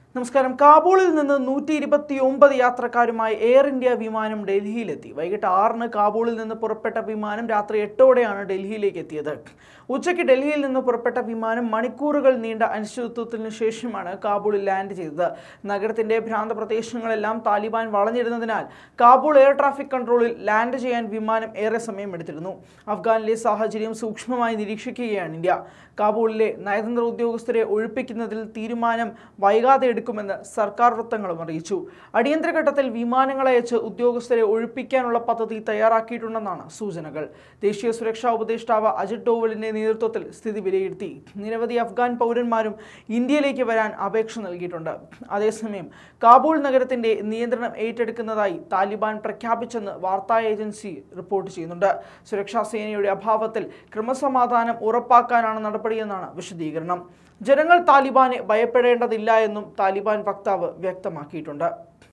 നമസ്കാരം കാബൂളിൽ നിന്ന് നൂറ്റി ഇരുപത്തി ഒമ്പത് യാത്രക്കാരുമായി എയർ ഇന്ത്യ വിമാനം ഡൽഹിയിലെത്തി വൈകിട്ട് ആറിന് കാബൂളിൽ നിന്ന് പുറപ്പെട്ട വിമാനം രാത്രി എട്ടോടെയാണ് ഡൽഹിയിലേക്ക് എത്തിയത് ഉച്ചയ്ക്ക് ഡൽഹിയിൽ നിന്ന് പുറപ്പെട്ട വിമാനം മണിക്കൂറുകൾ നീണ്ട അനിശ്ചിതത്വത്തിന് ശേഷമാണ് കാബൂളിൽ ലാൻഡ് ചെയ്തത് നഗരത്തിന്റെ ഭ്രാന്ത പ്രദേശങ്ങളെല്ലാം താലിബാൻ വളഞ്ഞിരുന്നതിനാൽ കാബൂൾ എയർ ട്രാഫിക് കൺട്രോളിൽ ലാൻഡ് ചെയ്യാൻ വിമാനം ഏറെ സമയം എടുത്തിരുന്നു അഫ്ഗാനിലെ സാഹചര്യം സൂക്ഷ്മമായി നിരീക്ഷിക്കുകയാണ് ഇന്ത്യ കാബൂളിലെ നയതന്ത്ര ഉദ്യോഗസ്ഥരെ ഒഴിപ്പിക്കുന്നതിൽ തീരുമാനം വൈകാതെ എടുക്കുമെന്ന് സർക്കാർ വൃത്തങ്ങളും അറിയിച്ചു അടിയന്തര ഘട്ടത്തിൽ വിമാനങ്ങൾ അയച്ച് ഉദ്യോഗസ്ഥരെ ഒഴിപ്പിക്കാനുള്ള പദ്ധതി തയ്യാറാക്കിയിട്ടുണ്ടെന്നാണ് സൂചനകൾ ദേശീയ സുരക്ഷാ ഉപദേഷ്ടാവ് അജിത് ഡോവലിന്റെ നേതൃത്വത്തിൽ സ്ഥിതി വിലയിരുത്തി നിരവധി അഫ്ഗാൻ പൗരന്മാരും ഇന്ത്യയിലേക്ക് വരാൻ അപേക്ഷ നൽകിയിട്ടുണ്ട് അതേസമയം കാബൂൾ നഗരത്തിന്റെ നിയന്ത്രണം ഏറ്റെടുക്കുന്നതായി താലിബാൻ പ്രഖ്യാപിച്ചെന്ന് വാർത്താ ഏജൻസി റിപ്പോർട്ട് ചെയ്യുന്നുണ്ട് സുരക്ഷാ സേനയുടെ അഭാവത്തിൽ ക്രമസമാധാനം ഉറപ്പാക്കാനാണ് നടപടിയെന്നാണ് വിശദീകരണം ജനങ്ങൾ താലിബാനെ ഭയപ്പെടേണ്ടതില്ല എന്നും താലിബാൻ വക്താവ് വ്യക്തമാക്കിയിട്ടുണ്ട്